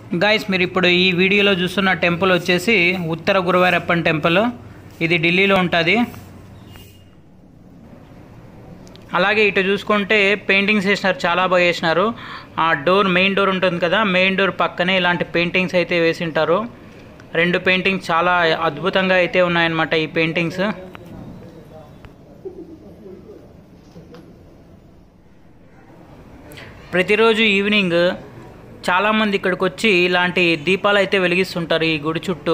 guys మీరు ఇప్పుడు ఈ వీడియోలో చూస్తున్న టెంపుల్ వచ్చేసి ఉత్తర గురువారప్పన్ టెంపుల్ ఇది ఢిల్లీలో ఉంటుంది అలాగే ఇటు చూసుకుంటే పెయింటింగ్స్ వేసినారు చాలా బాగా వేసినారు ఆ డోర్ మెయిన్ డోర్ ఉంటుంది కదా మెయిన్ డోర్ పక్కనే ఇలాంటి పెయింటింగ్స్ అయితే వేసింటారు రెండు పెయింటింగ్స్ చాలా అద్భుతంగా అయితే ఉన్నాయన్నమాట ఈ పెయింటింగ్స్ ప్రతిరోజు ఈవినింగ్ చాలామంది ఇక్కడికి వచ్చి ఇలాంటి దీపాలు అయితే వెలిగిస్తుంటారు ఈ గుడి చుట్టూ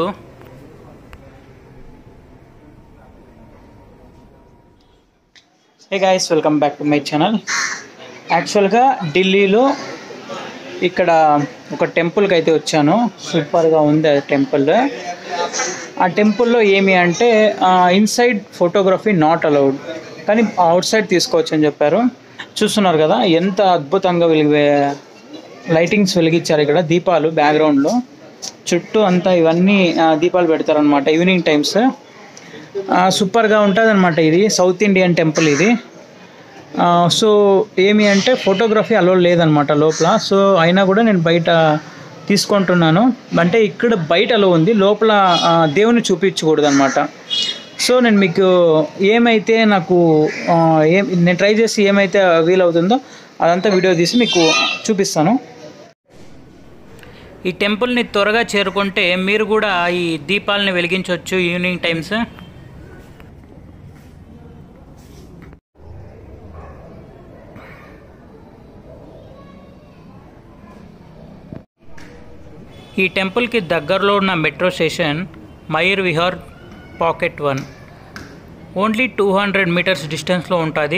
hey guys welcome back to my channel యాక్చువల్గా ఢిల్లీలో ఇక్కడ ఒక టెంపుల్కి అయితే వచ్చాను సూపర్గా ఉంది ఆ టెంపుల్ ఆ టెంపుల్లో ఏమి అంటే ఇన్సైడ్ ఫోటోగ్రఫీ నాట్ అలౌడ్ కానీ అవుట్ సైడ్ తీసుకోవచ్చు అని చెప్పారు చూస్తున్నారు కదా ఎంత అద్భుతంగా వెలిగి లైటింగ్స్ వెలిగించారు ఇక్కడ దీపాలు బ్యాక్గ్రౌండ్లో చుట్టూ అంతా ఇవన్నీ ఆ, దీపాలు పెడతారనమాట ఈవినింగ్ టైమ్స్ సూపర్గా ఉంటుంది అనమాట ఇది సౌత్ ఇండియన్ టెంపుల్ ఇది ఆ, సో ఏమి అంటే ఫోటోగ్రఫీ అలో లేదనమాట లోపల సో అయినా కూడా నేను బయట తీసుకుంటున్నాను అంటే ఇక్కడ బయట అలో ఉంది లోపల ఆ, దేవుని చూపించకూడదు అనమాట సో నేను మీకు ఏమైతే నాకు ఆ, ఏం నేను ట్రై చేసి ఏమైతే వీలవుతుందో అదంతా వీడియో తీసి మీకు చూపిస్తాను ఈ టెంపుల్ని త్వరగా చేరుకుంటే మీరు కూడా ఈ దీపాలని వెలిగించవచ్చు ఈవినింగ్ టైమ్స్ ఈ టెంపుల్కి దగ్గరలో ఉన్న metro station Mayur Vihar pocket one only two hundred metres డిస్టెన్స్లో ఉంటుంది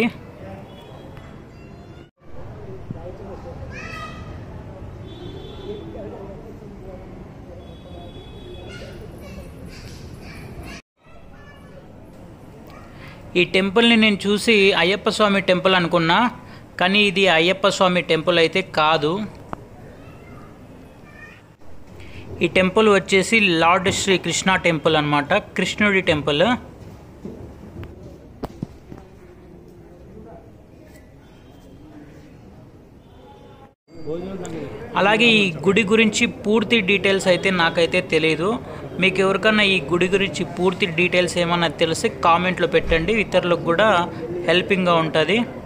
ఈ టెంపుల్ని నేను చూసి అయ్యప్ప స్వామి టెంపుల్ అనుకున్నా కానీ ఇది అయ్యప్ప స్వామి టెంపుల్ అయితే కాదు ఈ టెంపుల్ వచ్చేసి లార్డ్ శ్రీ కృష్ణ టెంపుల్ అన్నమాట కృష్ణుడి టెంపుల్ అలాగే ఈ గుడి గురించి పూర్తి డీటెయిల్స్ అయితే నాకైతే తెలియదు మీకు ఎవరికన్నా ఈ గుడి గురించి పూర్తి డీటెయిల్స్ ఏమన్నా తెలిసి కామెంట్లో పెట్టండి ఇతరులకు కూడా హెల్పింగ్గా ఉంటుంది